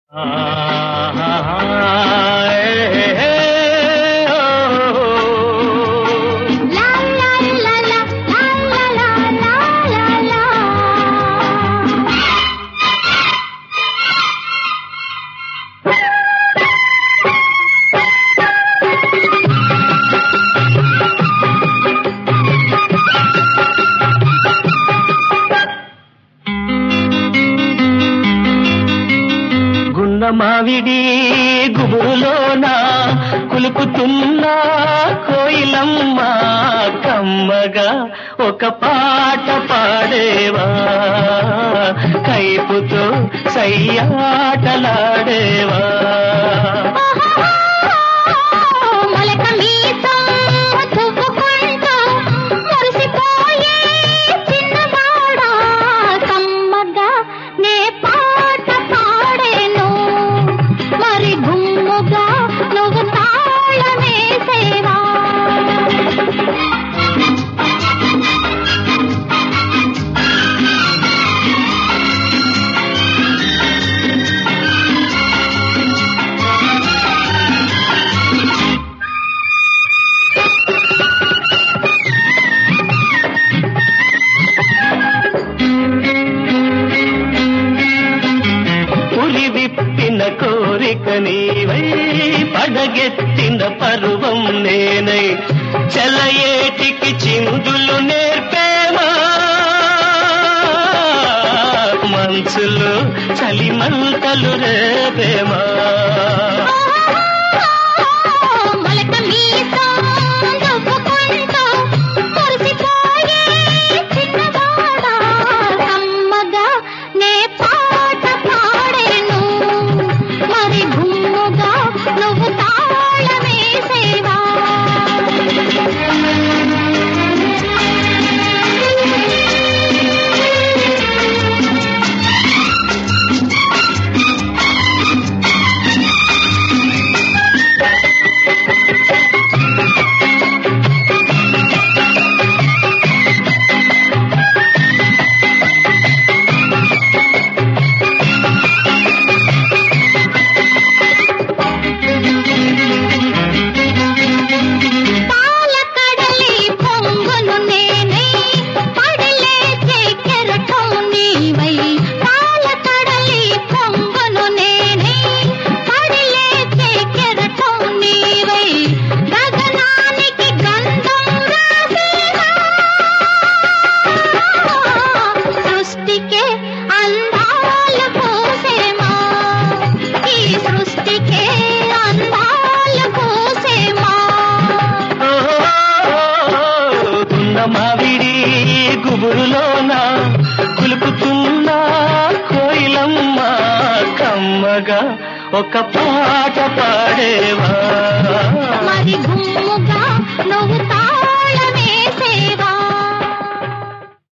La la la la la la la la la la. గున్న మావిడి గుబురులోన కులుకుతున్న కోయిలమ్మ కమ్మగా ఒక పాట పాడేవా కైపుతో సయ్యాటలాడేవా మొలక మీసం తువ్వుకుంటూ మురిసిపోయే చిన్నవాడా కమ్మగా నే పాట పాడేను మరి గుమ్ముగా నువ్వు తాళమేసేవా పులి విప్పిన కోరిక నీవై పడగెత్తిన పరువం నేనై చలయేటికి చిందులు నేర్పేమా మనసులో చలిమంటలు రేపేమా మొలక మీసం తువ్వుకుంటూ మురిసిపోయే చిన్నవాడా కమ్మగా నే పాట పాడేను మరి గుమ్ముగా నువ్వు తాళమేసేవా పాల కడలి పొంగును నేనై పడలేచే కెరటం నీవై పాల కడలి పొంగును నేనై పడలేచే కెరటం నీవై గగనానికి గంధం రాసేనా సృష్టికే అందాలు పోసేమా ఈ సృష్టికే అందాలు పోసేమా ఉన్న మావిడి గుబురులోన కులుకుతున్న కోయిలమ్మ కమ్మగా ఒక పాట పాడేవా